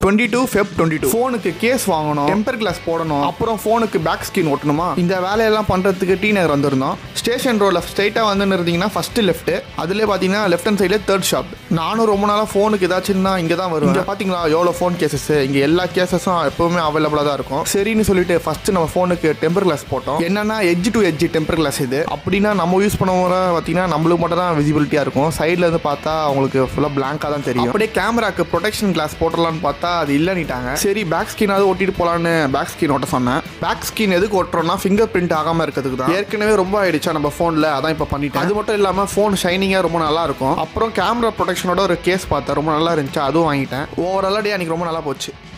twenty two Feb twenty two ஃபோனுக்கு case வாங்கணும் temper glass போடணும் அப்புறம் ஃபோனுக்கு பேக் ஸ்கிரீன் ஒட்டணுமா இந்த வேலையெல்லாம் பண்ணுறதுக்கு டி நகர் வந்திருந்தோம் ஸ்டேஷன் ரோடில் ஸ்ட்ரைட்டாக வந்து இருந்தீங்கன்னா ஃபஸ்ட்டு லெஃப்ட் அதுலேயே பார்த்தீங்கன்னா லெஃப்ட் ஹேண்ட் சைடில் தேர்ட் ஷாப் நானும் ரொம்ப நாளாக ஃபோனுக்கு ஏதாச்சும்னா இங்கே தான் வருவேன் இங்கே பார்த்தீங்களா எவ்வளோ ஃபோன் கேசஸ் இங்கே எல்லா கேசஸும் எப்பவுமே அவைலபிளாக தான் இருக்கும் சரின்னு சொல்லிட்டு ஃபஸ்ட்டு நம்ம ஃபோனுக்கு டெம்பர் கிளாஸ் போட்டோம் என்னன்னா edge to edge temper glass இது அப்படின்னா நம்ம யூஸ் பண்ணவங்க பார்த்தீங்கன்னா நம்மளுக்கு மட்டும் தான் விசிபிலிட்டியாக இருக்கும் சைடில் இருந்து பார்த்தா அவங்களுக்கு ஃபுல்லாக பிளாங்காக தான் தெரியும் அப்படியே கேமராக்கு ப்ரொடெக்ஷன் கிளாஸ் போட்டுடலாம்னு பார்த்தா அது இல்லைன்னுட்டாங்க சரி பேக் ஸ்கிரீனாவது ஒட்டிட்டு போகலான்னு பேக் ஸ்கிரீன் ஒட்ட சொன்னேன் பேக் ஸ்கிரீன் எதுக்கு ஒட்டுறோம்னா ஃபிங்கர் பிரிண்ட் ஆகாமல் இருக்கிறதுக்கு தான் ஏற்கனவே ரொம்ப ஆயிடுச்சா நம்ம ஃபோனில் அதான் இப்போ பண்ணிட்டேன் அது மட்டும் இல்லாமல் ஃபோன் ஷைனிங்காக ரொம்ப நல்லா இருக்கும் அப்புறம் கேமரா ப்ரொடெக்ஷனோட ஒரு கேஸ் பார்த்தேன் ரொம்ப நல்லா இருந்துச்சு அதுவும் வாங்கிட்டேன் ஓவராலாக டே அன்றைக்கி ரொம்ப நல்லா போச்சு